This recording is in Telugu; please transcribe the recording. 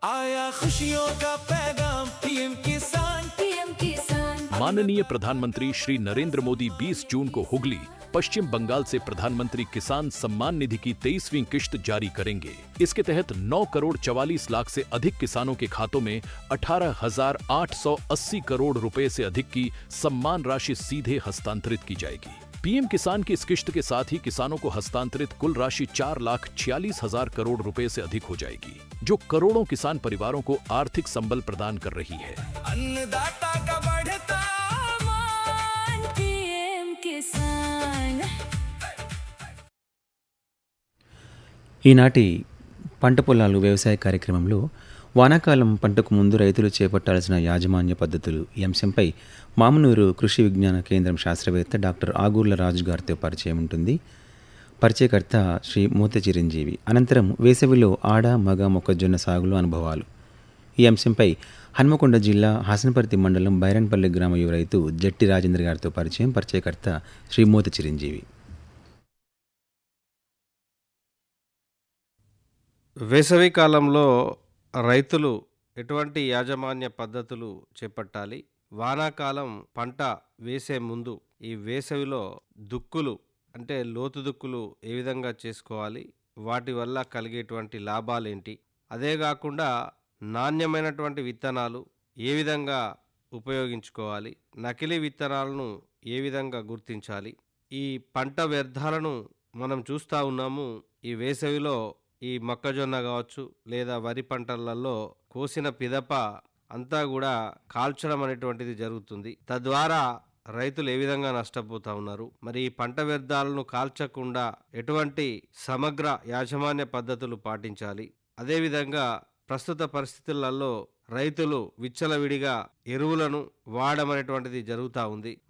आया खुशियों का पैगाम पीएम किसान पीएम किसान माननीय प्रधानमंत्री श्री नरेंद्र मोदी 20 जून को हुगली पश्चिम बंगाल से प्रधानमंत्री किसान सम्मान निधि की तेईसवीं किश्त जारी करेंगे इसके तहत 9 करोड़ 44 लाख से अधिक किसानों के खातों में 18,880 करोड़ रुपए से अधिक की सम्मान राशि सीधे हस्तांतरित की जाएगी पीएम किसान की इस किश्त के साथ ही किसानों को हस्तांतरित कुल राशि चार लाख छियालीस हजार करोड़ रुपए से अधिक हो जाएगी जो करोड़ों किसान परिवारों को आर्थिक संबल प्रदान कर रही है अन्नदाता का बढ़ता मान पीएम किसान ఈనాటి పంట పొలాలు వ్యవసాయ కార్యక్రమంలో వానాకాలం పంటకు ముందు రైతులు చేపట్టాల్సిన యాజమాన్య పద్ధతులు ఈ అంశంపై మామనూరు కృషి విజ్ఞాన కేంద్రం శాస్త్రవేత్త డాక్టర్ ఆగూర్ల రాజు గారితో పరిచయం ఉంటుంది పరిచయకర్త శ్రీ మూత చిరంజీవి అనంతరం వేసవిలో ఆడ మగ మొక్కజొన్న సాగులో అనుభవాలు ఈ అంశంపై హన్మకొండ జిల్లా హాసనపర్తి మండలం బైరన్పల్లి గ్రామ యువ రైతు జట్టి రాజేంద్ర గారితో పరిచయం పరిచయకర్త శ్రీ మూత చిరంజీవి వేసవి కాలంలో రైతులు ఎటువంటి యాజమాన్య పద్ధతులు చేపట్టాలి వానాకాలం పంట వేసే ముందు ఈ వేసవిలో దుక్కులు అంటే లోతు దుక్కులు ఏ విధంగా చేసుకోవాలి వాటి వల్ల కలిగేటువంటి లాభాలేంటి అదే కాకుండా నాణ్యమైనటువంటి విత్తనాలు ఏ విధంగా ఉపయోగించుకోవాలి నకిలీ విత్తనాలను ఏ విధంగా గుర్తించాలి ఈ పంట వ్యర్థాలను మనం చూస్తూ ఉన్నాము ఈ వేసవిలో ఈ మొక్కజొన్న కావచ్చు లేదా వరి పంటలలో కోసిన పిదప అంతా కూడా కాల్చడం అనేటువంటిది జరుగుతుంది తద్వారా రైతులు ఏ విధంగా నష్టపోతా ఉన్నారు మరి ఈ పంట వ్యర్థాలను కాల్చకుండా ఎటువంటి సమగ్ర యాజమాన్య పద్ధతులు పాటించాలి అదేవిధంగా ప్రస్తుత పరిస్థితులలో రైతులు విచ్చలవిడిగా ఎరువులను వాడమనేటువంటిది జరుగుతూ ఉంది